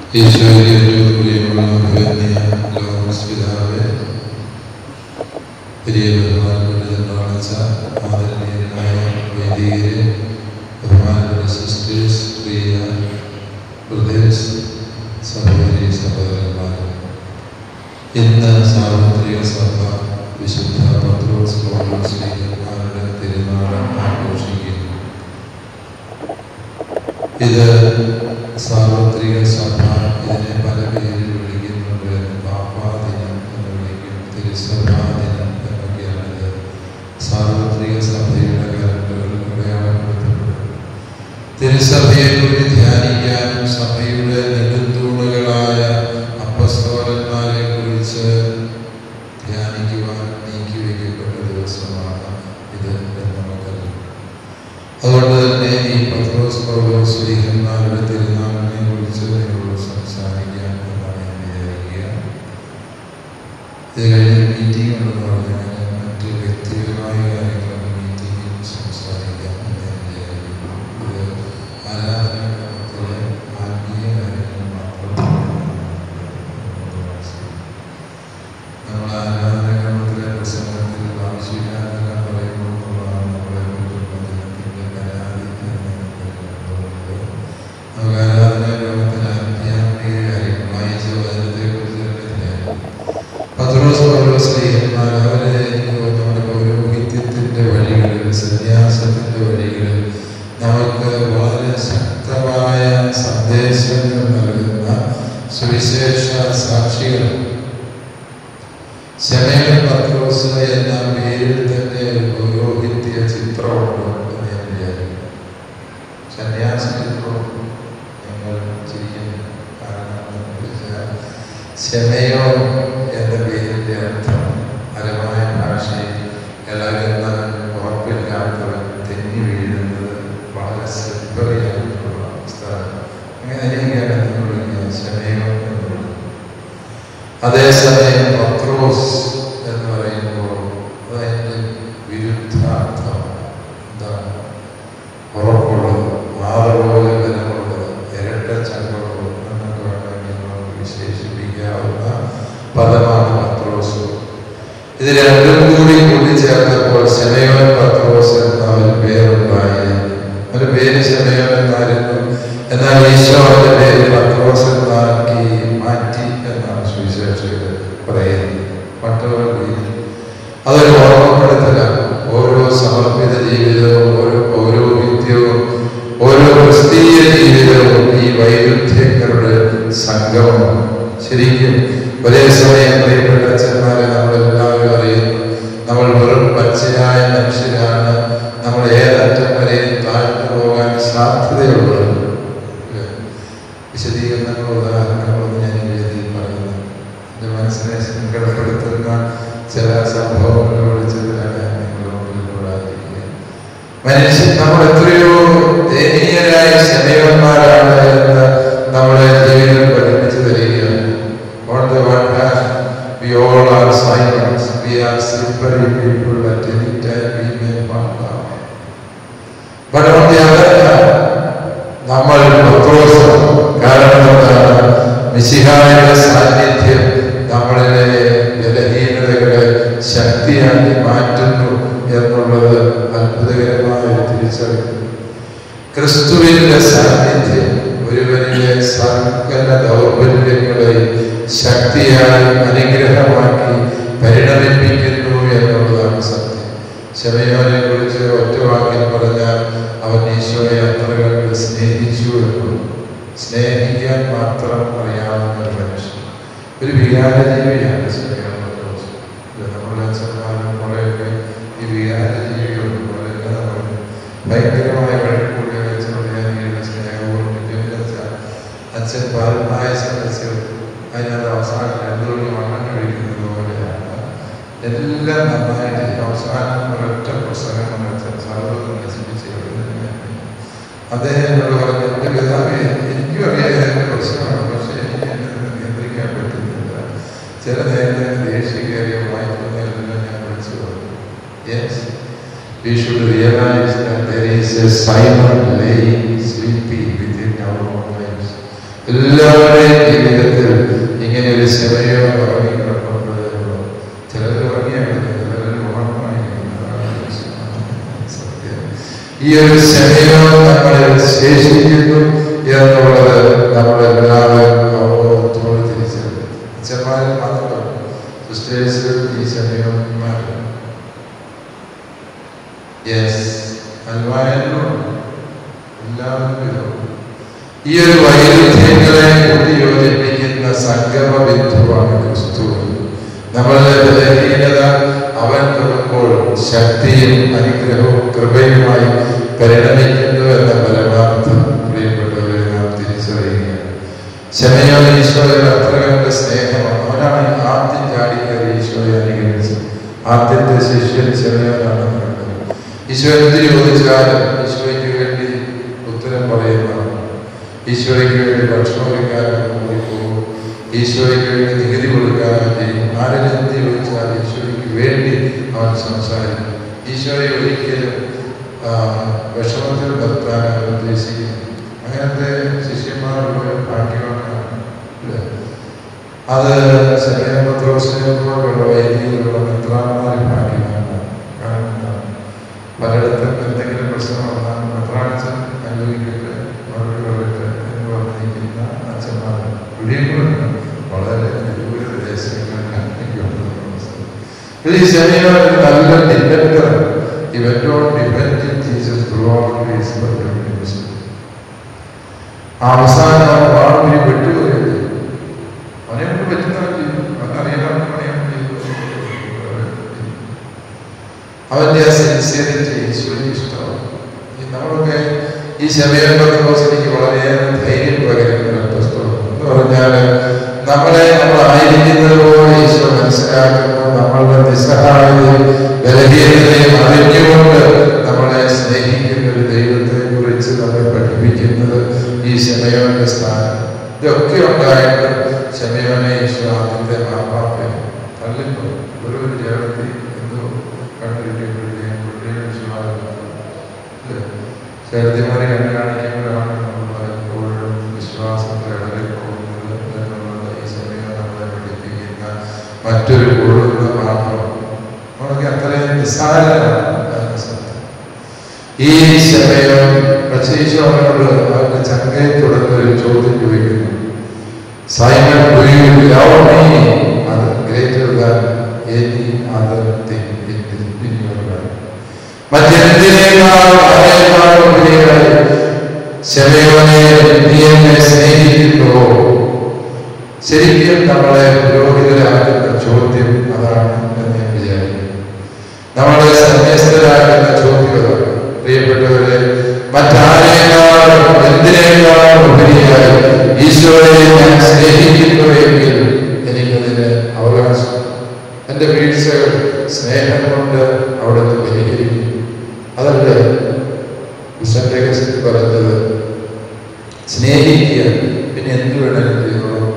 ഈശോയുടെ ഏറ്റവും പ്രിയമുള്ള അഭിവന്യ ലോകസ്പിതാവേ വലിയ ബഹുമാനപ്പെട്ട ജനറാളിച്ച ആദരണീയരായ വൈദികരെ ബഹുമാനപ്പെട്ട സിസ്റ്റേഴ്സ് പ്രിയ ബ്രദേഴ്സ് സഹോദരി സഹോദരന്മാർ ഇന്ന് സാർവത്രിക സഭ വിശുദ്ധ പത്രോസ് ശ്രീകന്മാരുടെ തിരുനാൾ ആഘോഷിക്കുന്നു ഇത് സാർവത്രിക സഭ ഇതിനെ പല പേരിൽ വിളിക്കുന്നുണ്ട് പാപ്പാദിനം എന്ന് വിളിക്കും തിരുസഭാ ദിനം എന്നൊക്കെയാണ് ഇത് സാർവത്രിക സഭയുടെ കലണ്ടറിൽ അടയാളപ്പെടുത്തപ്പെടുന്നത് തിരുസഭയെ കൂടി ധ്യാനിക്കാനും സഭയുടെ നെടുന്തൂണുകളായ അപ്പസ്തോലന്മാരെ കുറിച്ച് ധ്യാനിക്കുവാൻ നീക്കി വയ്ക്കപ്പെട്ട ദിവസമാണ് ഇത് എന്ന് നമുക്കറിയാം അതുകൊണ്ട് തന്നെ ഈ പത്രോസ് പൗലോസ് ശ്രീഹന്മാരുടെ തിരുനാളിനെ കുറിച്ച് നിങ്ങളോട് സംസാരിക്കാൻ എന്നാണ് ഞാൻ വിചാരിക്കുക ഇത് കഴിഞ്ഞ് മീറ്റിംഗ് ഉണ്ടെന്ന് പറഞ്ഞാൽ ഞാൻ മറ്റ് വ്യക്തിപരമായ കാര്യങ്ങളൊക്കെ മീറ്റിംഗിൽ സംസാരിക്കാം എന്ന് ഞാൻ വിചാരിക്കുന്നു ഇത് ആരാധനാക്രമത്തിലെ ആത്മീയ കാര്യങ്ങൾ മാത്രമാണ് നമ്മൾ ആരാധനാക്രമത്തിലെ പ്രസംഗത്തിൽ ആവശ്യമില്ലാതെല്ലാം പറയുമ്പോൾ എന്നുള്ളതാണ് നമ്മളെ കുറിച്ചുള്ള ജനത്തിൻ്റെ പരാതി എന്ന് നമുക്ക് നമുക്ക് ആരാധനാക്രമത്തിൽ ആധ്യാത്മിക കാര്യങ്ങൾ വായിച്ച വചനത്തെക്കുറിച്ച് തന്നെ പത്രോസ് പൗലോസ് സ്ത്രീഹന്മാർ അവരെ എനിക്ക് തോന്നുന്നു നമ്മുടെ പൗരോഹിത്യത്തിൻ്റെ വഴികളിൽ സന്യാസത്തിൻ്റെ വഴികളിൽ നമുക്ക് വളരെ ശക്തമായ സന്ദേശങ്ങൾ നൽകുന്ന സുവിശേഷ സാക്ഷികളാണ് ശമേൻ പത്രോസ് എന്ന പേരിൽ തന്നെ ഒരു പൗരോഹിത്യ ചിത്രമുണ്ട് എന്ന് ഞാൻ വിചാരിക്കുന്നു സന്യാസ ചിത്രമുണ്ട് ഞങ്ങൾ ചിരിക്കുന്നു കാരണം എന്ന് വെച്ചാൽ ശമയോ എന്ന പേരിൻ്റെ അർത്ഥം അലമായ ഭാഷയിൽ ഇളകുന്നവൻ ഉറപ്പില്ലാത്തവൻ തെന്നി വീഴുന്നത് വളരെ സിദ്ധറിയായിട്ടുള്ള സ്ഥലം അങ്ങനെ അനേകം അർത്ഥങ്ങൾ വിളിക്കുക ശമയോ എന്ന് വിളിക്കുന്നു അതേസമയം പത്രോസ് എന്ന് പറയുമ്പോൾ അതതിൻ്റെ വിരുദ്ധാർത്ഥം എന്താണ് ഉറപ്പുള്ളത് മാറുപോലെ ബലമുള്ളത് ഇരട്ട ചങ്കുള്ളത് എന്നൊക്കെ വേണമെങ്കിൽ നമുക്ക് വിശേഷിപ്പിക്കാവുന്ന പദമാണ് പത്രോസ് ഇത് രണ്ടും കൂടി കൂട്ടിച്ചേർന്നപ്പോൾ ശമയോൻ പത്രോസ് എന്ന ഒരു പേരുണ്ടായി ഒരു പേര് ശമയോൻ എന്നായിരുന്നു എന്നാൽ ഈശോ അവന്റെ പേര് പത്രോസ് എന്നാക്കി മാറ്റി എന്നാണ് സുവിശേഷകർ പറയുന്നത് മറ്റുള്ള രീതി അതൊരു ഓർമ്മപ്പെടുത്തലാണ് ഓരോ സമർപ്പിത ജീവിതവും ഓരോ പൗരോഹിത്യവും ഓരോ ക്രിസ്തീയ ജീവിതവും ഈ വൈരുദ്ധ്യങ്ങളുടെ സംഗമമാണ് ശരിക്കും ഒരേ സമയം പ്രിയപ്പെട്ട അച്ഛന്മാരെ നമ്മളെല്ലാവരും അറിയുന്നു നമ്മൾ വെറും പച്ചയായ മനുഷ്യരാണ് നമ്മൾ ഏതറ്റം വരെയും താഴ്ന്നു പോകാൻ സാധ്യതയുള്ളത് ഇല്ലേ? വിശദീകരണങ്ങളോ ഉദാഹരണങ്ങളൊന്നും ഞാൻ ഈ വേദിയിൽ പറയുന്നു എൻ്റെ മനസ്സിനെ സങ്കടപ്പെടുത്തുന്ന ചില സംഭവങ്ങൾ വിളിച്ചതിലാണ് ഞാൻ നിങ്ങളുടെ മുമ്പിലൂടായിരിക്കുക മനുഷ്യൻ നമ്മൾ എത്രയോ ദയനീയരായ ശമയന്മാരാണ് എന്ന് നമ്മുടെ ജീവിതം പഠിപ്പിച്ചു തരികയാണ് On the one hand, we all are silent. We are slippery people at any time we may fall down. But on the other hand, നമ്മൾ പത്രോസ് കാരണം എന്താണ് മിശിഹായുടെ സാന്നിധ്യം നമ്മളിലെ ബലഹീനതകളെ ശക്തിയാക്കി മാറ്റുന്നു എന്നുള്ളത് അത്ഭുതകരമായ ഒരു തിരിച്ചറിവ് ക്രിസ്തുവിന്റെ സാന്നിധ്യം ഒരുവനിലെ സകല ദൗർബല്യങ്ങളെ ശക്തിയായി അനുഗ്രഹമാക്കി പരിണമിപ്പിക്കുന്നു എന്നുള്ളതാണ് സത്യം ശമയോനെ കുറിച്ച് ഒറ്റ വാക്കിൽ പറഞ്ഞാൽ അവൻ ഈശോയെ അത്ര കണ്ട് സ്നേഹിച്ചു എന്നുള്ളൂ സ്നേഹിക്കാൻ മാത്രം അറിയാവുന്ന ഒരു മനുഷ്യൻ ഒരു വികാരജീവിയാണ് ശമയോൻ പത്രോസ്. ഇത് നമ്മുടെ അച്ഛന്മാരും കുറേയൊക്കെ ഈ വികാരജീവികളുണ്ട് അവരെല്ലാം പറഞ്ഞു ഭയങ്കരമായ വഴക്കൂടിയ അച്ഛനോട് സ്നേഹവും അച്ഛൻ അച്ഛൻ പാൽപായസം വെച്ച് അതിനകത്ത് അവസാനം രണ്ടു മണി മണ്ണെണ്ണ കഴിക്കുന്നത് പോലെയാണ് എല്ലാം നന്നായിട്ട് അവസാനം ഒരൊറ്റ പുസ്തകം കൊണ്ട് അച്ഛൻ സർവ്വതും നശിപ്പിച്ച് കളയുന്നതിന് അദ്ദേഹം എന്നോട് പറഞ്ഞു എൻ്റെ പിതാവേ എനിക്കും അറിയാം എൻ്റെ പ്രശ്നമാണ് പക്ഷേ എനിക്ക് എന്നെ നിയന്ത്രിക്കാൻ പറ്റുന്നില്ല ചില നേരത്തെ ദേഷ്യ കയറിയ വായിക്കുന്നതെല്ലാം ഞാൻ വിളിച്ചു പറഞ്ഞു yes we should realize that there is a silent laying sleepy within our own lives. എല്ലാവരുടെയും ജീവിതത്തിൽ ഇങ്ങനെ ഒരു സമയം ഉറങ്ങി കിടക്കുമ്പോഴേ ഉള്ളൂ ചിലർ ഉറങ്ങിയാണ് ചിലർ ഉറങ്ങുമായി സത്യം ഈ ഒരു സമയം നമ്മളെ ശേഷിക്കുന്നു എന്നുള്ളത് നമ്മളെല്ലാവരും അവബോധത്തോടെ തിരിച്ചറിയും അച്ഛന്മാരിൽ മാത്രമല്ല സിസ്റ്റേഴ്സ് ഈ സമയന്മാർ യെസ് അൽവായനും എല്ലാവരും ഈ ഒരു വൈരുദ്ധ്യങ്ങളെ കൂട്ടിയോജിപ്പിക്കുന്ന സംഗമ ബിന്ദുവാണ് ക്രിസ്തു നമ്മളുടെ ബലഹീനത അവൻ തൊടുമ്പോൾ ശക്തിയും അനുഗ്രഹവും കൃപയുമായി പരിണമിക്കുന്നു എന്ന പരമാർത്ഥം പ്രിയപ്പെട്ടവരെ നാം തിരിച്ചറിയുകയാണ് ശമയോ ഈശോയുടെ അത്ര കണ്ട സ്നേഹമാണ് അവനാണ് ആദ്യം ചാടിക്കയറി ഈശോയെ അനുകരിച്ചത് ആദ്യത്തെ ശിഷ്യൻ ശമയോനാണെന്ന് കണ്ടത് ഈശോ എന്ത് ചോദിച്ചാലും ഈശോയ്ക്ക് വേണ്ടി ഉത്തരം പറയുന്നതാണ് ഈശോയ്ക്ക് വേണ്ടി ഭക്ഷണം ഒരുക്കാനും കൂടി പോകും ഈശോയ്ക്ക് വേണ്ടി നികുതി കൊടുക്കാനും ചെയ്യും ആരും എന്ത് ചോദിച്ചാൽ ഈശോയ്ക്ക് വേണ്ടി അവൻ സംസാരിക്കും ഈശോയെ ഒരിക്കലും ആ, വിഷമത്തിൽ നിർത്താൻ അവൻ ഉദ്ദേശിക്കുന്നു അങ്ങനത്തെ ശിഷ്യന്മാരുടെ ഒരു ഭാഗ്യമാണ് അല്ലേ? അത് ശരീരം പത്രോസിനെ പോലുള്ള വൈദികരുടെ മിത്രാന്മാർ ഭാഗ്യമാണ് കാരണം പലയിടത്തും എന്തെങ്കിലും പ്രശ്നം വന്നാൽ മെത്രാനച്ചൻ അനുഭവിക്കട്ടെ മറുപടി പറയട്ടെ എന്ന് പറഞ്ഞിരിക്കുന്ന അച്ഛന്മാർ ഇവിടെയും വളരെ വിദൂര ദേശങ്ങളിലാണ് ഈ ശനിയോ നല്ല ഡിപെൻഡർ ഇവറ്റോട് depend Jesus throughout his ministry അവസാനം അവൻ വാഴൂരി വിട്ടുപോയത് അവനെ കൊണ്ട് പറ്റുന്നവൻ ചെയ്തു അവനറിയാവുന്ന പണിയാണ് ചെയ്തത് അവന്റെ ആ സിൻസിയറിറ്റി ഈശോയ്ക്ക് ഇഷ്ടമാണ് ഈ നമ്മളൊക്കെ ഈ ശമയം പത്രോസ് എനിക്ക് വളരെയേറെ ധൈര്യം പകരുന്ന ഒരു പുസ്തകം എന്ന് പറഞ്ഞാൽ നമ്മളെ നമ്മളായിരിക്കുന്നത് പോലെ ഈശോ മനസ്സിലാക്കുന്നു നമ്മളുടെ നിസ്സഹായതയും ബലഹീനതയും അറിഞ്ഞുകൊണ്ട് നമ്മളെ സ്നേഹിക്കുന്ന ഒരു ദൈവത്തെ കുറിച്ച് നമ്മെ പഠിപ്പിക്കുന്നത് ഈ ശമയോന്റെ സ്ഥാനം ഇതൊക്കെ ഉണ്ടായിട്ട് ശമയോനെ ഈശോ ആദ്യത്തെ മാപ്പാപ്പെ തള്ളിപ്പോ ഒരു ഒരു ചേർത്തി എന്തോ കണ്ടുകിട്ടിയപ്പോഴത്തേക്കും പുള്ളിയെ വിശ്വാസം ചേർത്തിമാരെ കണ്ടു കാണിക്കുമ്പോഴാണ് നമ്മൾ എപ്പോഴും വിശ്വാസത്തിൽ ഇടറിൽ പോകുന്നത് എന്നുള്ളത് ഈ സമയം നമ്മളെ പഠിപ്പിക്കുന്ന മറ്റൊരു കൊള്ളുന്ന പാഠം നമ്മളൊക്കെ അത്രയും നിസ്സാരമാണ് അതിന്റെ സത്യം ഈ സമയം പ്രത്യേകിച്ച് അവനോട് അവന്റെ ചങ്കയെ തുടർന്ന് ഒരു ചോദ്യം ചോദിക്കുന്നു Simon do you love me അത് greater than any other thing in this in your life മറ്റെന്തിനേക്കാൾ അതിനേക്കാൾ ഉപരിയായി ശമയോനെ നീ എന്നെ സ്നേഹിക്കുന്നുവോ ശരിക്കും നമ്മളെ പുരോഹിതരാക്കുന്ന ചോദ്യം അതാണ് എന്ന് ഞാൻ വിചാരിക്കുന്നു നമ്മളെ സന്യസ്തരാക്കുന്ന ചോദ്യം അതാണ് പ്രിയപ്പെട്ടവരെ മറ്റാരേക്കാളും എന്തിനേക്കാളും ഉപരിയായി ഈശോയെ ഞാൻ സ്നേഹിക്കുന്നുവെങ്കിൽ എനിക്കതിന് അവകാശം എൻ്റെ വീഴ്ചകൾ സ്നേഹം കൊണ്ട് അവിടുന്ന് പരിഹരിക്കും അതല്ലേ വിശന്റെ കസിൽ പറഞ്ഞത് സ്നേഹിക്കുക പിന്നെ എന്ത് വേണമെങ്കിലും ചെയ്തോളൂ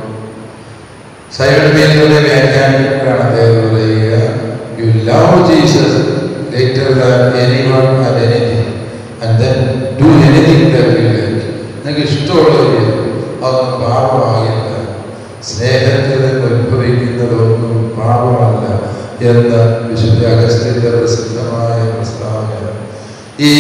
സൈമൺ പീറ്ററിനെ വ്യാഖ്യാനിക്കുമ്പോഴാണ് അദ്ദേഹം പറയുക you love Jesus later than anyone and anything and then do anything that you like നിങ്ങൾക്ക് ഇഷ്ടമുള്ളത് ചെയ്തു. അതൊന്നും പാപമാകില്ല സ്നേഹത്തിൽ നിന്ന് ഉത്ഭവിക്കുന്നതൊന്നും പാപമല്ല എന്ന വിശുദ്ധ അഗസ്ത്യന്റെ പ്രസിദ്ധമായ പ്രസ്താവന ഈ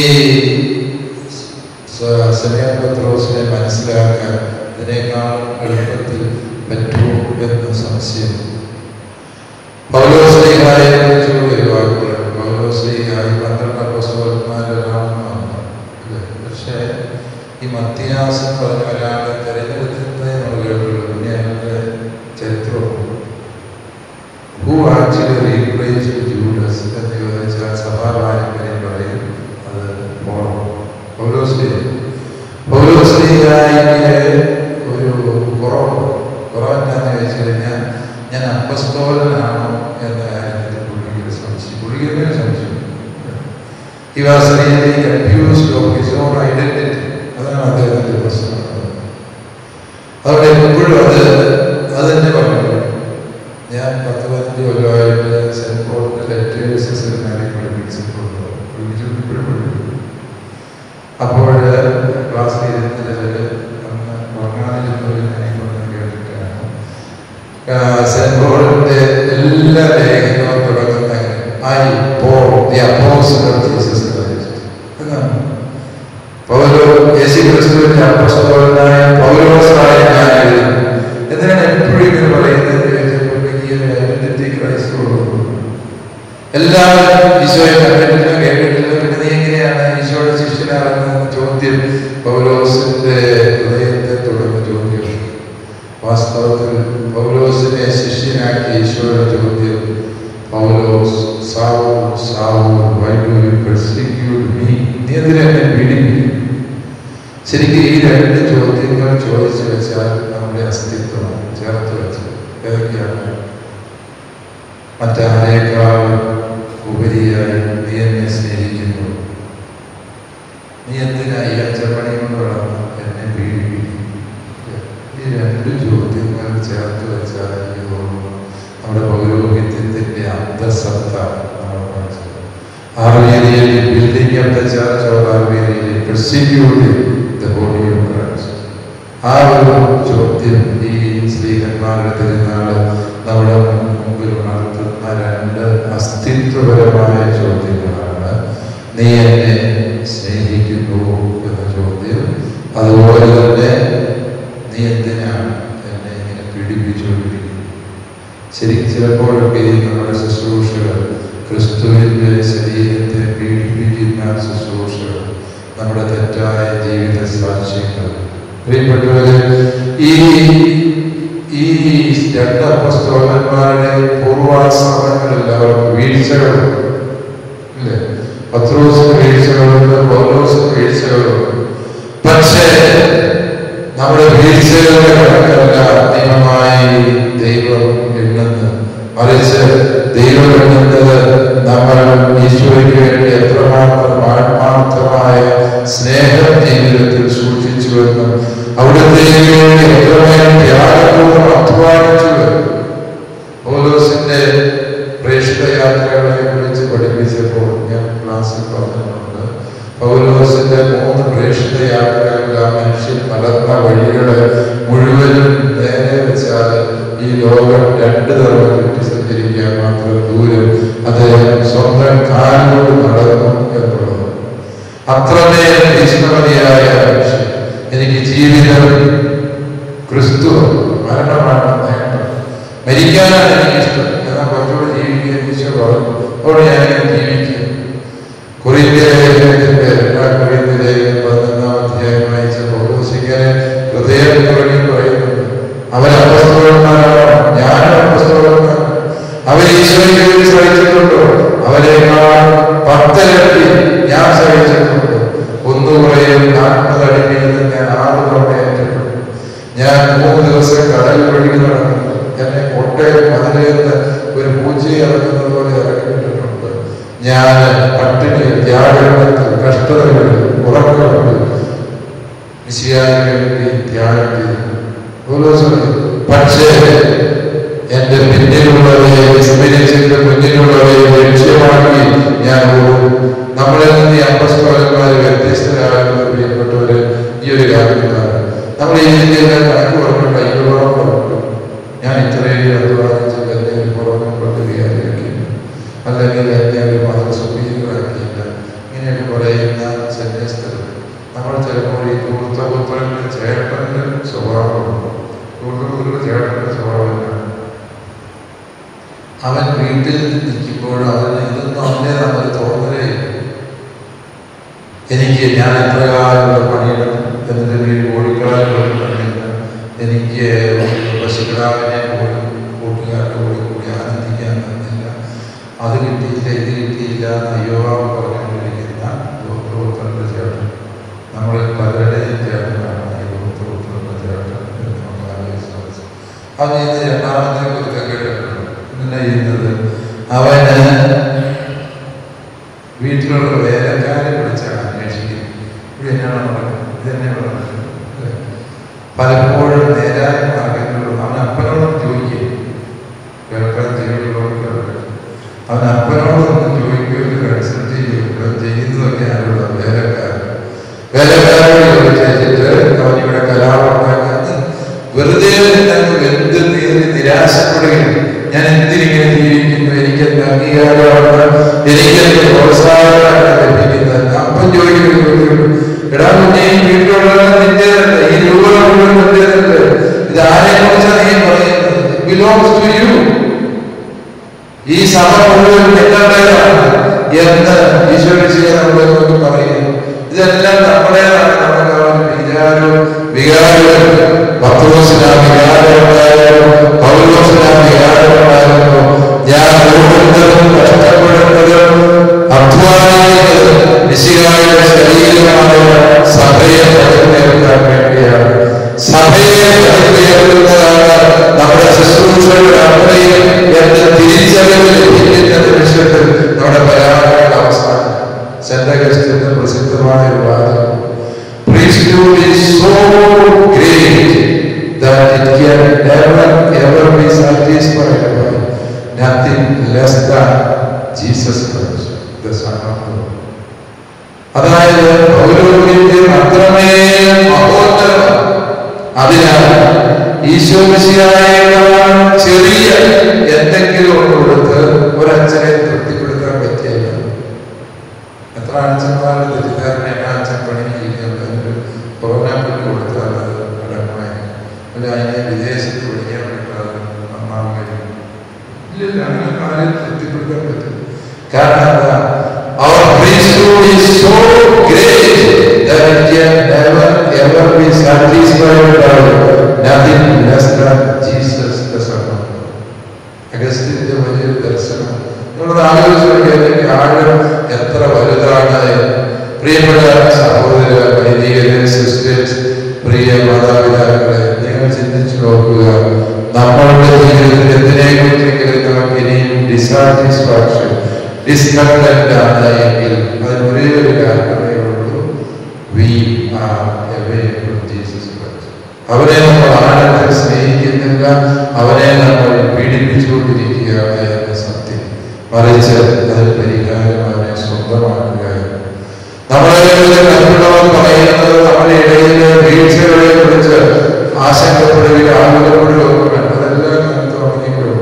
സമയം പത്രോസിനെ മനസ്സിലാക്കാൻ ഇതിനേക്കാൾ എളുപ്പത്തിൽ പറ്റുമോ എന്ന സംശയം പൗലോസ്ലിഹായെ കുറിച്ച് ഒരു വാക്കുകൾ പൗലോസ്ലിഹായി പന്ത്രണ്ട് അപ്പോസ്തലന്മാരിൽ ഒരാളാണ് അല്ലേ? പക്ഷേ ഈ മത്തിയാസ് എന്ന് പറഞ്ഞ ഒരാളെ തെരഞ്ഞെടുത്തതേ നമ്മൾ കേട്ടുള്ളൂ പിന്നെ അയാളുടെ ചരിത്രവും ഹു ആക്ച്വലി റീപ്ലേസ് ജൂഡസ് എന്ന് ചോദിച്ചാൽ സഭാ പാരമ്പര്യം പറയും അത് പോണം പൗലോസ്ലിഹ പൗലോസ്ലിഹായിക്ക് ഒരു കുറവ് കുറവ് എന്താണെന്ന് ചോദിച്ചു കഴിഞ്ഞാൽ ഞാൻ അപ്പസ്തോലനാണോ എന്ന കാര്യത്തിൽ പുള്ളിക്ക് ഒരു സംശയം പുള്ളിക്ക് ഒരു സംശയം He was really confused of his own identity. അതാണ് അദ്ദേഹത്തിന്റെ പ്രശ്നം അതുകൊണ്ട് എപ്പോഴും അത് അതെന്നെ പറഞ്ഞു ഞാൻ പത്ത് പതിനഞ്ച് കൊല്ലമായിട്ട് സെന്റ് പോളിന്റെ ലെറ്റേഴ്സ് സെമിനാരി പഠിപ്പിച്ചിട്ടുണ്ട് ഇപ്പോഴും പഠിപ്പിക്കും അപ്പോൾ ക്ലാസ്സിൽ ഇരുന്നിട്ട് അന്ന് ഉറങ്ങാനിരുന്ന ഒരു സെന്റ് പോളിന്റെ എല്ലാ ലേഖനവും തുടങ്ങുന്ന I Paul the apostle of Jesus Christ എന്നാണ് പൗലോ യേശു ക്രിസ്തുവിന്റെ അപ്പസ്തോലനായ പൗലോസായ ഞാൻ എഴുതുന്നു എന്തിനാണ് എപ്പോഴും ഇങ്ങനെ പറയുന്നത് എന്ന് ചോദിച്ചപ്പോൾ ഈ ഒരു ഐഡന്റിറ്റി ക്രൈസ്തവോട് എല്ലാവരും ഈശോയെ കണ്ടിട്ടില്ല കേട്ടിട്ടില്ല പിന്നെ നീ എങ്ങനെയാണ് ഈശോയുടെ ശിഷ്യനാകുന്ന ചോദ്യം പൗലോസിന്റെ ഹൃദയത്തെ തുടർന്ന് ചോദ്യം വാസ്തവത്തിൽ പൗലോസിനെ ശിഷ്യനാക്കി ഈശോയുടെ ചോദ്യം പൗലോസ് Saul Saul why do you persecute me നീ എന്തിനാ എന്നെ പീഡിപ്പിക്കും ശരിക്കും ഈ രണ്ട് ചോദ്യങ്ങൾ ചോദിച്ചു വെച്ചാൽ നമ്മുടെ അസ്തിത്വം ചേർത്ത് വെച്ച് ഏതൊക്കെയാണ് മറ്റാരേക്കാൾ ഉപരിയായി നീ എന്നെ സ്നേഹിക്കുന്നു നീ എന്തിനാ ഈ അച്ചപ്പണി കൊണ്ട് വളർന്ന് എന്നെ പീഡിപ്പിക്കും ഈ രണ്ട് ചോദ്യങ്ങൾ ചേർത്ത് വെച്ചാൽ എനിക്ക് തോന്നുന്നു നമ്മുടെ പൗരോഹിത്യത്തിന്റെ അന്തസത്ത നമ്മൾ മനസ്സിലാക്കും Are we really building up the church or are we really persecuting the body of Christ? ആ ഒരു ചോദ്യം ഈ സ്ത്രീകന്മാരുടെ തിരുനാള് നമ്മുടെ മുമ്പിൽ ഉണർത്തുന്ന രണ്ട് അസ്തിത്വപരമായ ചോദ്യങ്ങളാണ് നീ എന്നെ സ്നേഹിക്കുന്നു എന്ന ചോദ്യം അതുപോലെ തന്നെ നീ എന്തിനാണ് എന്നെ ഇങ്ങനെ പീഡിപ്പിച്ചുകൊണ്ടിരിക്കുന്നത് ശരിക്കും ചിലപ്പോഴൊക്കെ ഈ നമ്മുടെ ശുശ്രൂഷകൾ ക്രിസ്തുവിൻ്റെ ശരീരത്തെ പീഡിപ്പിക്കുന്ന ശുശ്രൂഷകൾ നമ്മുടെ തെറ്റായ ജീവിത സാക്ഷ്യങ്ങൾ പ്രിയപ്പെട്ടവര് ഈ ഈ രണ്ട് അപ്പസ്തോലന്മാരുടെ പൂർവാശ്രമങ്ങളിൽ അവർക്ക് വീഴ്ചകളുണ്ട് ഇല്ലേ പത്രോസിന് വീഴ്ചകളുണ്ട് പൗലോസിന് വീഴ്ചകളുണ്ട് പക്ഷേ നമ്മുടെ വീഴ്ചകളുടെ കണക്കല്ല അന്തിമമായി ദൈവം എണ്ണുന്നത് മറിച്ച് ദൈവം എണ്ണുന്നത് നമ്മൾ ഈശോയ്ക്ക് വേണ്ടി എത്രമാത്രം ആത്മാർത്ഥമായ സ്നേഹം ജീവിതത്തിൽ സൂക്ഷിച്ചുവെന്നും അവിടുത്തേക്ക് വേണ്ടി എത്രമേൽ ത്യാഗപൂർവ്വം അധ്വാനിച്ചുവെന്നും പൗലോസിന്റെ പ്രേക്ഷിത യാത്രകളെ കുറിച്ച് പഠിപ്പിച്ചപ്പോൾ ഞാൻ ക്ലാസ്സിൽ പറഞ്ഞിട്ടുണ്ട് പൗലോസിന്റെ മൂന്ന് പ്രേക്ഷിത യാത്രകളിൽ ആ മനുഷ്യൻ നടന്ന വഴികള് മുഴുവനും നേരെ വെച്ചാൽ ഈ ലോകം രണ്ട് തവണ ചുറ്റി സഞ്ചരിക്കാൻ മാത്രം ദൂരം അദ്ദേഹം സ്വന്തം കാലുകൊണ്ട് നടന്നു എന്നുള്ളത് അത്രമേൽ ഭീഷ്മതിയായ മനുഷ്യൻ എനിക്ക് ജീവിതം ക്രിസ്തു മരണമാണ് നേട്ടം മരിക്കാനാണ് എനിക്കിഷ്ടം എന്നാൽ കുറച്ചുകൂടെ ജീവിക്കാൻ ഈശോ പറഞ്ഞു അവിടെ ഞാൻ ജീവിക്കും കുറിന്റെ ലേഖനത്തിന്റെ രണ്ടാം കുറിന്റെ ലേഖനം പതിനൊന്നാം അധ്യായം വായിച്ച പൗലോസിങ്ങനെ ഹൃദയം തുടങ്ങി പറയുന്നുണ്ട് അവർ അപസ്തോലന്മാരാണോ ഞാനും അപസ്തോലന്മാർ അവർ ഈശോയ്ക്ക് വേണ്ടി സഹിച്ചിട്ടുണ്ടോ അവരെക്കാൾ പത്തിരട്ടി ഞാൻ സഹിച്ചിട്ടുണ്ട് ഒന്നുകൂടെയും നാൽപ്പത് അടിയിൽ നിന്ന് ഞാൻ ആറ് തവണ ഏറ്റിട്ടുണ്ട് ഞാൻ മൂന്ന് ദിവസം കടൽ വഴി നടന്നു എന്നെ കോട്ടയം മതിലേന്ന് ഒരു പൂച്ചയെ ഇറങ്ങുന്നത് പോലെ ഇറങ്ങിയിട്ടുണ്ട് ഞാൻ പട്ടിണി ത്യാഗത്തിൽ കഷ്ടതകളിൽ ഉറക്കമുണ്ട് വിശിയായിക്ക് വേണ്ടി ത്യാഗം ചെയ്തു പൗലോസ് പറഞ്ഞു, പക്ഷേ എന്റെ പിന്നിലുള്ളവയെ വിസ്മരിച്ചിട്ട് മുന്നിലുള്ളവയെ ലക്ഷ്യമാക്കി ഞാൻ ഓടും നമ്മളിൽ നിന്ന് ഈ അപ്പസ്തോലന്മാർ വ്യത്യസ്തരാകുന്ന പ്രിയപ്പെട്ടവര് ഈ ഒരു കാര്യത്തിലാണ് നമ്മൾ ഈ രീതിയിൽ കണക്ക് പറഞ്ഞിട്ട് അയ്യോളം പറഞ്ഞു ഞാൻ ഇത്രയും അധ്വാനിച്ചത് എന്നെ ഒരു പുറമെ കൊണ്ട് വിചാരിക്കുന്നു അല്ലെങ്കിൽ എന്നെ ഒരു മതസുപീകരാക്കിയില്ല ഇങ്ങനെയൊക്കെ പറയുന്ന സന്യസ്തരും നമ്മൾ ചിലപ്പോൾ ഈ ധൂർത്തപുത്രന്റെ ചേട്ടന്റെ സ്വഭാവമുണ്ട് ധൂർത്തപുത്രന്റെ ചേട്ടന്റെ സ്വഭാവമില്ല അവൻ വീട്ടിൽ നിൽക്കുമ്പോൾ അവന് ഇതൊന്നും അവനെ നമ്മൾ തോന്നലേ ഇല്ല. എനിക്ക് ഞാൻ എത്ര കാലം പണിയെടുക്കും എന്നിട്ട് വീട് കോഴിക്കാലം പണിയില്ല എനിക്ക് പശുക്കിടാവിനെ പോലും കൂട്ടുകാരുടെ കൂടെ കൂടി ആനന്ദിക്കാൻ തന്നില്ല അത് കിട്ടിയില്ല ഇത് കിട്ടിയില്ല എന്ന് അയ്യോവാവ് പറഞ്ഞുകൊണ്ടിരിക്കുന്ന ഗോത്രപുത്രന്റെ ചേട്ടൻ നമ്മളിൽ പലരുടെയും ചേട്ടനാണ് ഈ ഗോത്രപുത്രന്റെ ചേട്ടൻ എന്ന് നമുക്ക് ആലോചിച്ച് മനസ്സിലാക്കാം. അവൻ ചെയ്യുന്ന രണ്ടാമത്തെ കുറിച്ച് കേട്ടിട്ടുണ്ട് ഇങ്ങനെ ചെയ്യുന്നത് അവന് വീട്ടിലുള്ള വേലക്കാരെ വിളിച്ചാണ് അന്വേഷിക്കുന്നത് ഇവിടെ എന്നാണ് നടക്കുന്നത് ഇതെന്നെയാണ് നടക്കുന്നത് അല്ലേ? പലപ്പോഴും നേരായ മാർഗങ്ങളിലും അവൻ അപ്പനോടും ചോദിക്കും കേൾക്കാൻ ചെവിയുള്ളവർക്ക് അറിയാം. അവൻ അപ്പനോടൊന്നും ചോദിക്കുകയോ കൺസൾട്ട് ചെയ്യുകയോ ചെയ്യുന്നതൊക്കെ ആരുടെ വേലക്കാരൻ വേലക്കാരോട് ചോദിച്ചിട്ട് അവൻ ഇവിടെ കലാപം ഉണ്ടാക്കാൻ വെറുതെ തന്നെ വെന്ത് നീറി നിരാശ നിരാശപ്പെടുകയും ഞാൻ എന്തിനിങ്ങനെ ജീവിക്കുന്നു എനിക്ക് എന്ത് അംഗീകാരമാണ് എനിക്ക് എന്ത് പ്രോത്സാഹനമാണ് ലഭിക്കുന്നത് അപ്പം ചോദിക്കുന്നു എടാ കുഞ്ഞെ ഈ വീട്ടിലുള്ള നിന്റേതല്ല ഈ രൂപ മുഴുവൻ നിന്റേതല്ല ഇത് ആരെ കുറിച്ചാണ് നീ പറയുന്നത് ബിലോങ്സ് ടു യു ഈ സഭ മുഴുവൻ നിങ്ങളുടേതാണ് എന്ന് ഈശോ വിശയെ നമ്മളെ നോക്കി പറയുന്നു ഇതെല്ലാം നമ്മുടേതാണ് നമുക്ക് ആ ഒരു വിചാരവും വികാരവും പത്രോസിന വികാരമുണ്ടായിരുന്നു പൗലോസിന വികാരമുണ്ടായിരുന്നു ഞാൻ ഓടുന്നതും കഷ്ടപ്പെടുന്നതും അധ്വാനിക്കുന്നതും നിശികായുടെ ശരീരമായ സഭയെ പടുത്തുയർത്താൻ വേണ്ടിയാണ് സഭയെ പടുത്തുയർത്തുന്നതാണ് നമ്മുടെ ശുശ്രൂഷയുടെ അത്രയും എന്ന് തിരിച്ചറിവ് ലഭിക്കുന്ന നിമിഷത്തിൽ നമ്മുടെ പരാജയങ്ങളുടെ അവസാനം സെന്റ് അഗസ്റ്റിന്റെ പ്രസിദ്ധമായ ഒരു വാദം Priesthood is so great that it can never ever be satisfied by nothing less than Jesus Christ, the Son of God. അതായത് പൗരോഹിത്യം അത്രമേൽ മഹോത്തരമാണ് അതിനാൽ ഈശോമിശിയായേക്കാൾ ചെറിയ എന്തെങ്കിലും ഒന്ന് കൊടുത്ത് ഒരച്ഛനെ തൃപ്തിപ്പെടുത്താൻ പറ്റിയല്ല എത്ര അച്ഛന്മാരുടെ തെറ്റിദ്ധാരണ അച്ഛൻ പണി ചെയ്യുന്നത് പ്രോഗ്രാമിൽ കൊടുത്താൽ അത് നടക്കുമായി അല്ല അതിനെ വിദേശത്ത് പഠിക്കാൻ വിട്ടാൽ നന്നാവുകയും ഇല്ലില്ല അങ്ങനെ ആരെയും തൃപ്തിപ്പെടുത്താൻ പറ്റും കാരണം എന്താ Our priesthood is so great that it can never ever be satisfied by nothing less than Jesus the Son of God. അഗസ്റ്റിന്റെ വലിയൊരു ദർശനം നിങ്ങളത് ആലോചിച്ചു ആഴം എത്ര വലുതാണ് പ്രിയപ്പെട്ട സഹോദര വൈദികരെ സിസ്റ്റേഴ്സ് പ്രിയ മാതാപിതാക്കളെ നിങ്ങൾ ചിന്തിച്ചു നോക്കുക നമ്മളുടെ ജീവിതത്തിൽ എന്തിനെ കുറിച്ചെങ്കിലും നമുക്ക് ഇനിയും ഡിസാറ്റിസ്ഫാക്ഷൻ ഡിസ്കണ്ടന്റ് ആണ് എങ്കിൽ അതിന് ഒരേ ഒരു കാരണമേ ഉള്ളൂ we are away from Jesus Christ അവനെ നമ്മൾ ആഴത്തിൽ സ്നേഹിക്കുന്നില്ല അവനെ നമ്മൾ പീഡിപ്പിച്ചുകൊണ്ടിരിക്കുകയാണ് എന്ന സത്യം മറിച്ച് അതിന് പരിഹാരം അവനെ സ്വന്തമാക്കുകയാണ് നമ്മളെ മറ്റുള്ളവർ പറയുന്നത് നമ്മുടെ ഇടയിലെ വീഴ്ചകളെ കുറിച്ച് ആശങ്കപ്പെടുകയും ആകുലപ്പെടുകയും ഒക്കെ വേണം അതെല്ലാം നമുക്ക് തുടങ്ങിക്കൊള്ളും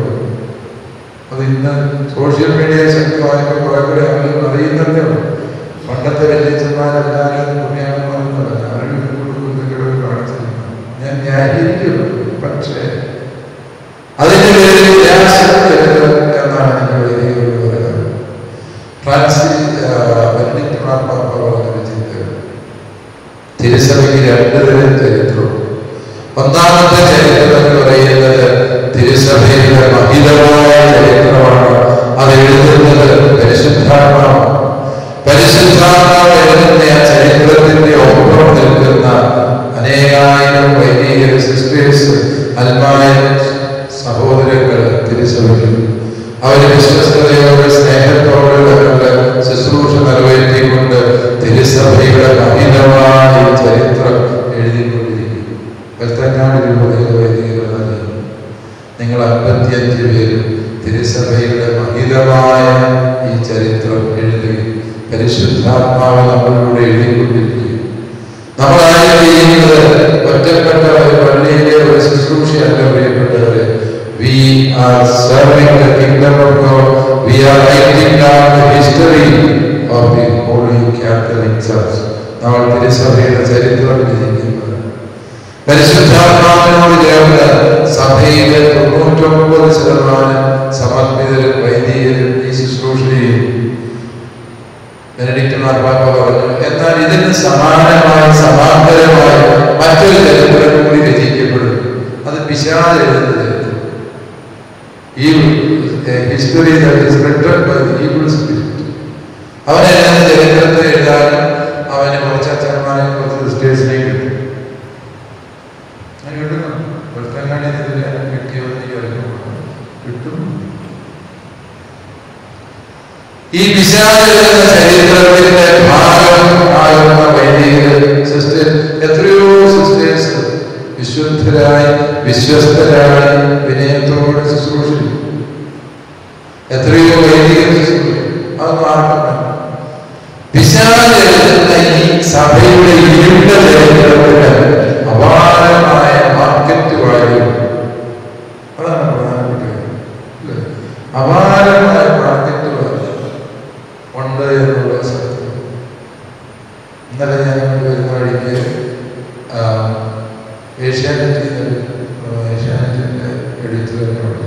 അത് ഇന്ന് സോഷ്യൽ മീഡിയ ശക്തമായപ്പോൾ കുറെ കൂടെ ആളുകൾ അറിയുന്നതേ ഉള്ളൂ പണ്ടത്തെ വലിയച്ഛന്മാരെല്ലാവരും പുണ്യാളന്മാരെന്നല്ല ആരും കുടുംബത്തിലൂടെ കാണിച്ചിരുന്നു ഞാൻ ന്യായീകരിക്കുന്നു പക്ഷേ അതിന്റെ പേരിൽ നിരാശപ്പെടരുത് എന്നാണ് എനിക്ക് വലിയ പറയുന്നത് ഫ്രാൻസിൽ ബെനഡിക്ട് മാർപ്പാപ്പ പറഞ്ഞൊരു ചിന്ത തിരുസഭയ്ക്ക് രണ്ട് തരം ചരിത്രം ഒന്നാമത്തെ ചരിത്രം എന്ന് പറയുന്നത് തിരുസഭയുടെ മഹിതമായ ചരിത്രമാണ് അത് എഴുതുന്നത് പരിശുദ്ധാത്മാവ് പരിശുദ്ധാത്മാവ് എഴുതുന്ന ആ ചരിത്രത്തിന്റെ ഒപ്പം നിൽക്കുന്ന അനേകായിരം വൈദിക സിസ്റ്റേഴ്സ് അൽമായ സഹോദരങ്ങൾ തിരുസഭയിൽ അവര് വിശ്വസ്തയോടെ സ്നേഹത്തോടെ അവരുടെ ശുശ്രൂഷ നിറവേറ്റിക്കൊണ്ട് തിരുസഭയുടെ മഹിതമായ ഈ ചരിത്രം എഴുതിക്കൊണ്ടിരിക്കുന്നു വെൽത്തങ്ങാട് രൂപതയിലെ വൈദികരാണ് നിങ്ങൾ അമ്പത്തിയഞ്ച് പേരും തിരുസഭയുടെ മഹിതമായ ഈ ചരിത്രം എഴുതി പരിശുദ്ധാത്മാവ് നമ്മളിലൂടെ എഴുതിക്കൊണ്ടിരിക്കുന്നു നമ്മളാരും ചെയ്യുന്നത് ഒറ്റപ്പെട്ട ഒരു പള്ളിയിലെ ഒരു ശുശ്രൂഷയല്ല പ്രിയപ്പെട്ടവരെ we are serving the kingdom of God we are writing down the history of the holy Catholic church നമ്മൾ തിരുസഭയുടെ ചരിത്രം എഴുതിക്കുന്നത് പരിശുദ്ധാത്മാവിനോട് ചേർന്ന് സഭയിലെ തൊണ്ണൂറ്റൊമ്പത് ശതമാനം സമർപ്പിതരും വൈദികരും ഈ ശുശ്രൂഷ ചെയ്യും ബെനഡിക്ട് മാർപ്പാപ്പ പറഞ്ഞു എന്നാൽ ഇതിന് സമാനമായി സമാന്തരമായി മറ്റൊരു ചരിത്രം കൂടി രചിക്കപ്പെടും അത് പിശാച് എഴുതുന്ന ചരിത്രം ഈ ഹിസ്റ്ററി അവനെ ചരിത്രത്തെ എഴുതാനും അവന് കുറച്ച് അച്ഛന്മാരെ കുറച്ച് സിസ്റ്റേഴ്സിനെ കിട്ടും അങ്ങനെ കിട്ടുന്നു വെളുത്തങ്ങാടി കിട്ടിയോ കിട്ടും ഈ പിശാചെന്ന ചരിത്രത്തിന്റെ ഭാഗം ആകുന്ന വൈദികര് സിസ്റ്റർ എത്രയോ സിസ്റ്റേഴ്സ് വിശുദ്ധരായി വിശ്വസ്തരായി വിനയത്തോടെ ശുശ്രൂഷിക്കും എത്രയോ വൈദികർ അതൊന്നും ആർക്കും പിശാചെന്ന ഈ സഭയുടെ ഇരുണ്ട ചരിത്രത്തിന് അപാരമായ മാർക്കറ്റ് വാല്യൂ അതാണ് പ്രധാനം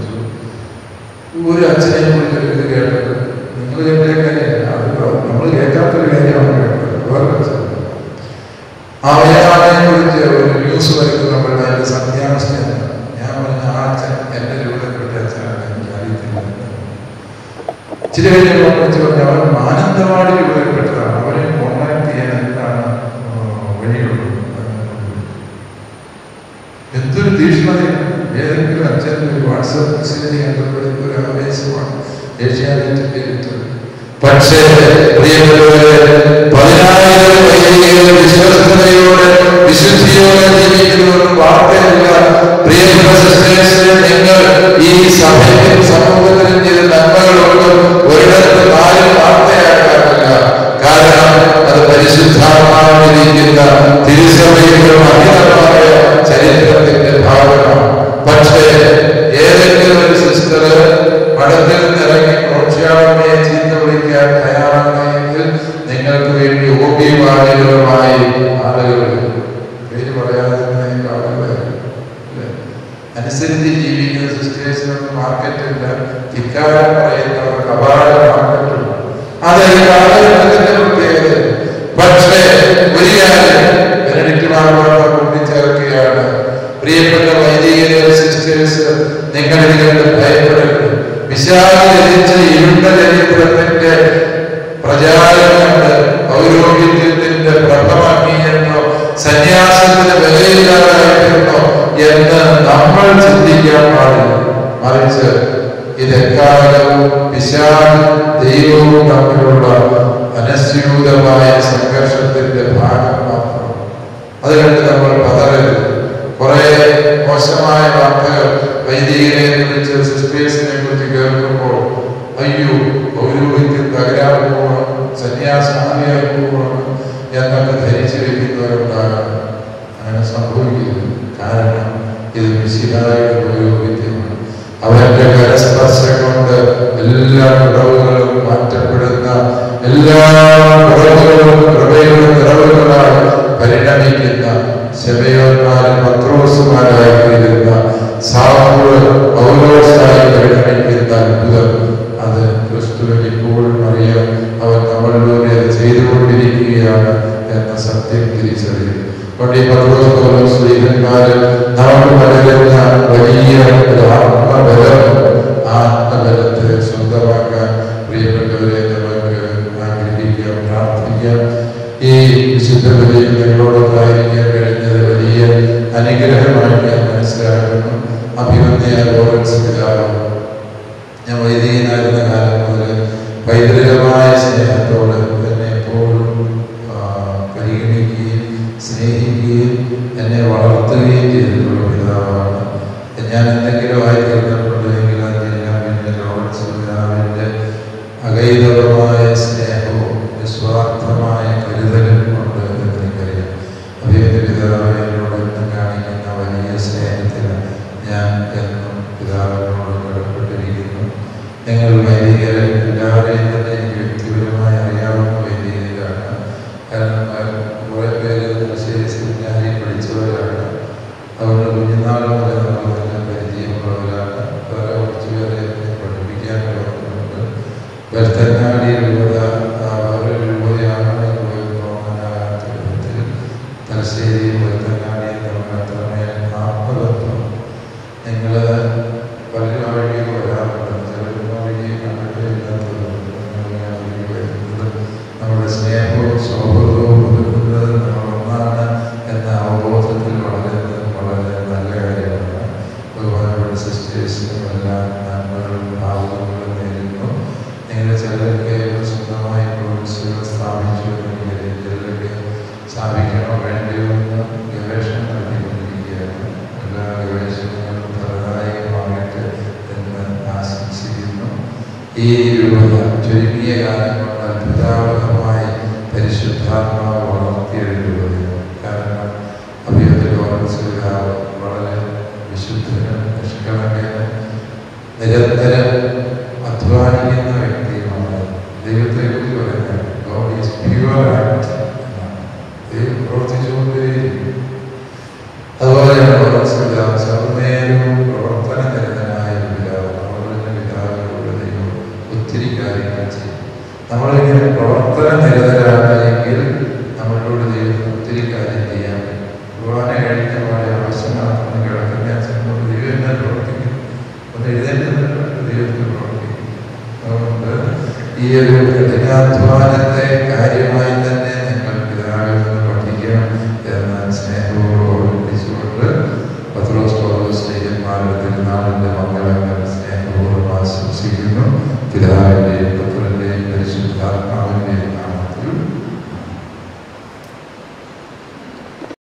ഒരു അച്ഛനെ കുറിച്ച് ഒരു ഇത് കേട്ടത് നിങ്ങൾ കേട്ട കാര്യമല്ല അത് നമ്മൾ കേൾക്കാത്തൊരു കാര്യമാണ് കേട്ടത് വേറെ അച്ഛൻ അവയാളെ കുറിച്ച് ഒരു ന്യൂസ് വരുന്നപ്പോൾ അതിന്റെ സത്യാവസ്ഥ എന്താ? ഞാൻ പറഞ്ഞ ആ അച്ഛൻ എന്റെ രൂപപ്പെട്ട അച്ഛനാണ് എനിക്ക് അറിയത്തില്ല ചില കഴിഞ്ഞപ്പോൾ വെച്ച് പറഞ്ഞ അവൻ മാനന്തവാടി രൂപപ്പെട്ടതാണ് അവരെ കോൺടാക്ട് ചെയ്യാൻ എന്താണ് വഴിയുള്ളത് എന്തൊരു തീക്ഷ്ണതയാണ് ഏതെങ്കിലും അച്ഛൻ ഒരു വാട്സാപ്പ് മെസ്സേജ് കണ്ടപ്പോഴേക്കും ഒരു ആവേശമാണ് ഏഷ്യാനെറ്റിന്റെ ഇട്ടത് പക്ഷേ പ്രിയപ്പെട്ടവരെ പതിനായിരം വൈദികർ വിശ്വസ്തയോടെ വിശുദ്ധിയോടെ ജീവിക്കുന്നവർക്ക് വാർത്തയല്ല പ്രിയപ്പെട്ട സിസ്റ്റേഴ്സ് നിങ്ങൾ ഈ സഭയിലും സമൂഹത്തിലും ചെയ്ത നന്മകളൊന്നും ഒരിടത്ത് നാലും വാർത്തയാക്കാറില്ല കാരണം അത് പരിശുദ്ധാത്മാവിലിരിക്കുന്ന തിരുസഭയുടെ മഹിതമായ ചരിത്രത്തിന്റെ ഭാഗമാണ് പക്ഷേ ഏതെങ്കിലും ഒരു സിസ്റ്റർ മഠത്തിൽ നിന്നിറങ്ങി പ്രോത്സാഹനയെ ചീത്ത വിളിക്കാൻ തയ്യാറാണെങ്കിൽ നിങ്ങൾക്ക് വേണ്ടി ഓപിവാദികളുമായി ആളുകൾ പേര് പറയാതെ തന്നെ ആളുകൾ ഇല്ലേ? അനുസരിച്ച് ജീവിക്കുന്ന സിസ്റ്റേഴ്സിനൊന്നും മാർക്കറ്റില്ല ധിക്കാരം പറയുന്നവർക്ക് അപാര മാർക്കറ്റുണ്ട് അത് ഈ കാലഘട്ടത്തിന്റെ പ്രത്യേകത പക്ഷേ ഒരു കാര്യം ബെനഡിക്ട് മാർപ്പാപ്പ കൂട്ടിച്ചേർക്കുകയാണ് പ്രിയപ്പെട്ട വൈദികരെ സിസ്റ്റേഴ്സ് നിങ്ങൾ ഇതിനെ ഭയപ്പെടരുത് വിശാല ജനിച്ച ഇരുണ്ട ചരിത്രത്തിന്റെ പ്രചാരം കൊണ്ട് പൗരോഹിത്യത്തിന്റെ പ്രഭമങ്ങിയെന്നോ സന്യാസത്തിന് വിലയില്ലാതായിരുന്നോ എന്ന് നമ്മൾ ചിന്തിക്കാൻ പാടില്ല മറിച്ച് ഇതെക്കാലവും വിശാലും ദൈവവും തമ്മിലുള്ള അനസ്യൂതമായ സംഘർഷത്തിന്റെ ഭാഗം മാത്രം അതുകൊണ്ട് നമ്മൾ പതറരുത് കുറെ മോശമായ വാർത്തകൾ വൈദികരെ കുറിച്ച് സിസ്റ്റേഴ്സിനെ കുറിച്ച് കേൾക്കുമ്പോൾ അയ്യോ പൗരോഹിത്യം തകരാൻ പോകണം സന്യാസാമിയായി പോകണം എന്നൊക്കെ ധരിച്ചു വെക്കുന്നവരുണ്ടാകാം അങ്ങനെ സംഭവിക്കുന്നു കാരണം ഇത് മിശിഹായുടെ പൗരോഹിത്യമാണ് അവന്റെ കരസ്പർശം കൊണ്ട് എല്ലാ കുറവുകളും മാറ്റപ്പെടുന്ന എല്ലാ കുറവുകളും കൃപയുടെ നിറവുകളായി പരിണമിക്കുന്ന ശബയോന്മാരും പത്രോസുമാരായി തീരുന്ന സാവൂള് പൗലോസായി പരിണമിക്കുന്ന അത്ഭുതം അത് ക്രിസ്തുവിൽ ഇപ്പോഴും അറിയാം അവൻ നമ്മളിലൂടെ അത് ചെയ്തുകൊണ്ടിരിക്കുകയാണ് എന്ന സത്യം തിരിച്ചറിയും അതുകൊണ്ട് ഈ പത്രോസ് പൗലോസ് സ്ത്രീകന്മാര് നമുക്ക് പകരുന്ന വലിയ ഒരു ആത്മബലം ആ ആത്മബലത്തെ സ്വന്തമാക്കാൻ പ്രിയപ്പെട്ടവരെ നമുക്ക് ആഗ്രഹിക്കാം പ്രാർത്ഥിക്കാം ഈ വിശുദ്ധ ബലിയിൽ നിങ്ങളോടൊന്നായിരിക്കാൻ കഴിഞ്ഞത് വലിയ അനുഗ്രഹമായി ഞാൻ മനസ്സിലാക്കുന്നു അഭിമന്യ ലോറൻസ് പിതാവ് ഞാൻ വൈദികനായിരുന്ന കാലം മുതൽ പൈതൃകമായ സ്നേഹത്തോട് എന്നെ എപ്പോഴും ആ, പരിഗണിക്കുകയും സ്നേഹിക്കുകയും എന്നെ വളർത്തുകയും ചെയ്തിട്ടുള്ള പിതാവാണ് ഞാൻ എന്തെങ്കിലും ആയി തീർന്നിട്ടുണ്ടെങ്കിൽ അതെല്ലാം എൻ്റെ ലോറൻസ് പിതാവിൻ്റെ അകൈതവമായ സ്നേഹവും നിസ്വാർത്ഥമായ കരുതലും കൊണ്ട് എനിക്കറിയാം അദ്ദേഹത്തെ പിതാവ് എന്നോട് ഇന്ന് കാണിക്കുന്ന വലിയ സ്നേഹത്തിന് ഞാൻ എന്നും പിതാവിനോട് കടപ്പെട്ടിരിക്കുന്നു നിങ്ങൾ വൈദികരെ എല്ലാവരെയും തന്നെ എനിക്ക് വ്യക്തിപരമായി അറിയാവുന്ന വൈദികരാണ് കാരണം അവർ കുറേ പേര് തലശ്ശേരി സെമിനാരിൽ പഠിച്ചവരാണ് അതുകൊണ്ട് കുഞ്ഞുനാൾ മുതൽ നമ്മൾ നല്ല പരിചയമുള്ളവരാണ് വേറെ കുറച്ച് പേരെ എന്നെ പഠിപ്പിക്കാൻ കഴിവുന്നുണ്ട് വെൽത്തങ്ങാടി രൂപത ആ വേറെ രൂപതയാണ് തിരുപ്പത്തിൽ തലശ്ശേരി വെൽത്തങ്ങാടി തമ്മിൽ അത്രമേൽ ആത്മബന്ധം നിങ്ങൾ പലരും ആ വഴി വരാറുണ്ട് ചിലരും ആ വഴി കണ്ടിട്ടില്ലാത്തതുകൊണ്ട് നിങ്ങൾ ആ വഴി വരുന്നത് നമ്മുടെ സ്നേഹവും സൗഹൃദവും പുതുക്കുന്നത് നമ്മൾ ഒന്നാണ് എന്ന അവബോധത്തിൽ വളരുന്നത് വളരെ നല്ല കാര്യമാണ് ബഹുമാനപ്പെട്ട സിസ്റ്റേഴ്സിനും എല്ലാം നന്മകളും ഭാവങ്ങളും നേരുന്നു നിങ്ങൾ ചിലരൊക്കെ ഇവിടെ സ്വന്തമായി പ്രൊവിൻസുകൾ സ്ഥാപിച്ചു എന്നെനിക്കറിയാം ചിലരൊക്കെ സ്ഥാപിക്കണോ വേണ്ടിയോ എന്ന് ഗവേഷണം നടത്തിക്കൊണ്ടിരിക്കുകയാണ് എല്ലാ ഗവേഷണങ്ങളും ഫലദായകമാകട്ടെ എന്ന് ആശംസിക്കുന്നു ഈ രൂപത ചുരുങ്ങിയ കാലം കൊണ്ട് അത്ഭുതാവഹമായി പരിശുദ്ധാത്മാവ് വളർത്തിയെടുക്കുകയാണ് കാരണം അഭിയത്തിൽ ഓർമ്മിച്ചതാവ് വളരെ വിശുദ്ധനും നിഷ്കളങ്കനും നിരന്തരം അധ്വാനിക്കുന്ന വ്യക്തിയുമാണ് ദൈവത്തെ കുറിച്ച് പറയുന്നത് ഗോഡ് ഈസ് പ്യുവർ ആക്ട് എന്നാണ് ദൈവം പ്രവർത്തിച്ചുകൊണ്ടേയിരിക്കും അതുപോലെ സർവനേരവും പ്രവർത്തന നിരതനായ ഒരു പിതാവ് ഒരു കഠിനാധ്വാനത്തെ കാര്യമായി തന്നെ